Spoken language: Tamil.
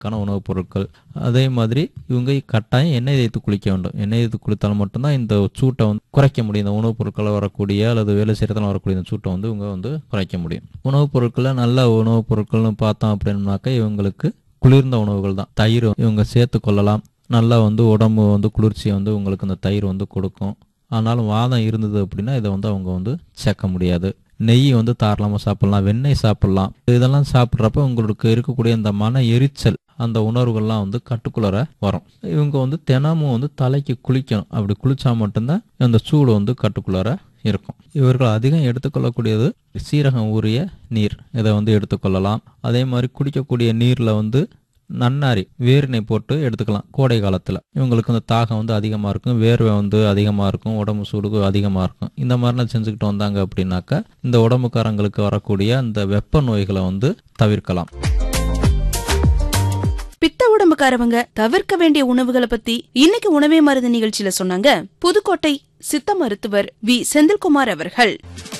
க்கான உணவுப் பொருட்கள் அதே மாதிரி இவங்க கட்டாயம் எண்ணெய் தேய்த்து குளிக்க வேண்டும் எண்ணெய் தேய்த்து குளித்தால் மட்டும்தான் இந்த சூட்டை வந்து குறைக்க முடியும் இந்த உணவுப் பொருட்களை வரக்கூடிய அல்லது வேலை செய்கிறதால வரக்கூடிய இந்த சூட்டை வந்து இவங்க வந்து குறைக்க முடியும் உணவுப் பொருட்களில் நல்ல உணவுப் பொருட்கள்னு பார்த்தோம் அப்படின்னாக்கா இவங்களுக்கு குளிர்ந்த உணவுகள் தான் தயிர் இவங்க சேர்த்து கொள்ளலாம் நல்லா வந்து உடம்பு வந்து குளிர்ச்சியை வந்து உங்களுக்கு இந்த தயிர் வந்து கொடுக்கும் ஆனாலும் வாதம் இருந்தது அப்படின்னா இதை வந்து அவங்க வந்து சேர்க்க முடியாது நெய் வந்து தாராளமாக சாப்பிடலாம் வெண்ணெய் சாப்பிடலாம் இதெல்லாம் சாப்பிட்றப்ப உங்களுக்கு இருக்கக்கூடிய இந்த மன எரிச்சல் அந்த உணர்வுகள்லாம் வந்து கட்டுக்குள்ளர வரும் இவங்க வந்து தினமும் வந்து தலைக்கு குளிக்கணும் அப்படி குளிச்சா மட்டும்தான் அந்த சூடு வந்து கட்டுக்குள்ளர இருக்கும் இவர்கள் அதிகம் எடுத்துக்கொள்ளக்கூடியது சீரகம் ஊறிய நீர் இதை வந்து எடுத்துக்கொள்ளலாம் அதே மாதிரி குடிக்கக்கூடிய நீரில் வந்து நன்னாரி வேரினை போட்டு எடுத்துக்கலாம் கோடை காலத்தில் இவங்களுக்கு இந்த தாகம் வந்து அதிகமாக இருக்கும் வேர்வை வந்து அதிகமாக இருக்கும் உடம்பு சூடு அதிகமாக இருக்கும் இந்த மாதிரிலாம் செஞ்சுக்கிட்டு வந்தாங்க அப்படின்னாக்கா இந்த உடம்புக்காரங்களுக்கு வரக்கூடிய அந்த வெப்ப நோய்களை வந்து தவிர்க்கலாம் பித்த உடம்புக்காரவங்க தவிர்க்க வேண்டிய உணவுகளை பத்தி இன்னைக்கு உணவே மருந்து நிகழ்ச்சியில சொன்னாங்க புதுக்கோட்டை சித்த மருத்துவர் வி செந்தில்குமார் அவர்கள்